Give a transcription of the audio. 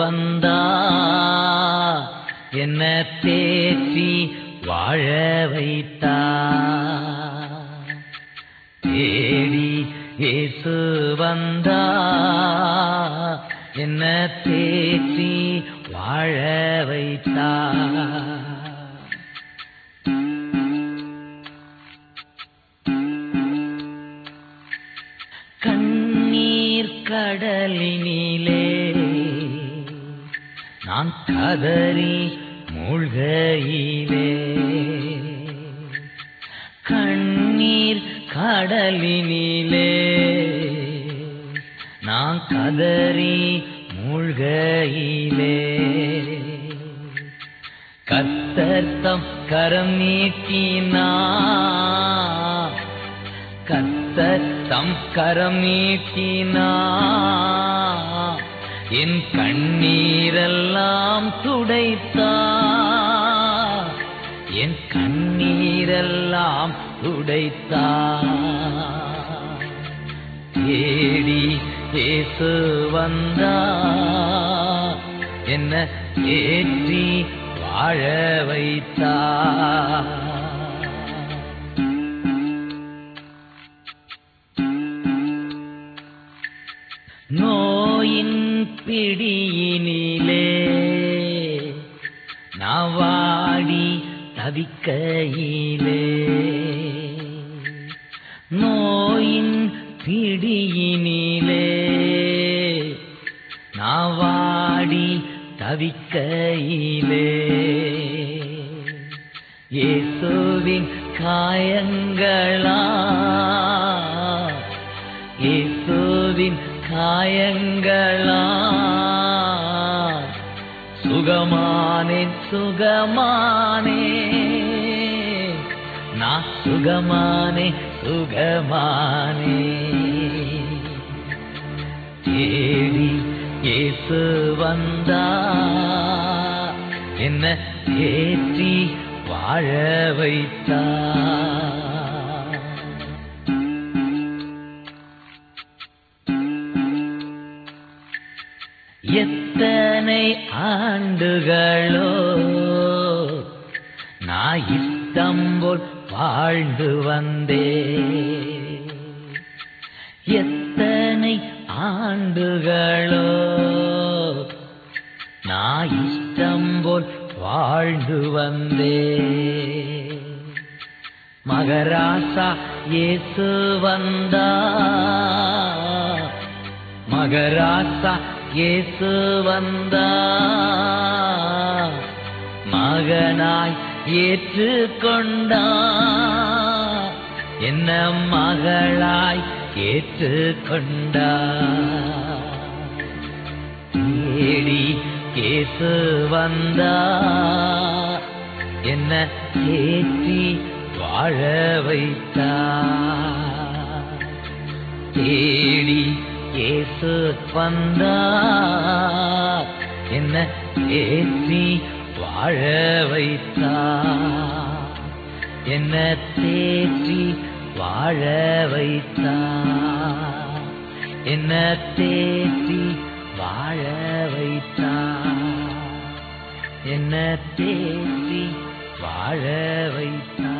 வந்தா என்ன தேற்றி வாழ வைத்தா தேடி இயேசு வந்தா என்ன தேற்றி வாழ வைத்தா கண்ணீர் கடலினிலே நான் கதறி மூழ்கையிலே கண்ணீர் கடலினிலே நான் கதறி மூழ்கையிலே கத்தர்த்தம் கரம் நீட்டினா கத்தர் தம் கரம் நீட்டினா என் கண்ணீரெல்லாம் துடைத்தா என் கண்ணீரெல்லாம் துடைத்தா தேடி இயேசு வந்தா என்ன ஏற்றி வாழ வைத்தா நோயின் பிடியினிலே நவாடி தவிக்கையிலே நோயின் பிடியினிலே நாவாடி தவிக்கையிலே இயேசுவின் காயங்களா இயேசுவின் காயங்களா சுகமானேன் சுகமானே நான் சுகமானே சுகமானே தேடி இயேசு வந்தா என்ன ஏற்றி வாழ வைத்தா எத்தனை ஆண்டுகளோ நான் இஷ்டம் போல் வாழ்ந்து வந்தே எத்தனை ஆண்டுகளோ நான் இஷ்டம் போல் வாழ்ந்து வந்தே மகராசா இயேசு வந்தா மகராசா இயேசு வந்தா மகனாய் ஏற்றுக்கொண்டா என்ன மகளாய் ஏற்றுக்கொண்டா தேடி கேசு வந்தா என்ன ஏற்றி வாழ வைத்தா தேடி இயேசு வந்தா என்ன ஏற்றி வாழ வைத்தா என்ன தேற்றி வாழ வைத்தா என்ன தேற்றி வாழ வைத்தா என்ன தேற்றி வாழ வைத்தா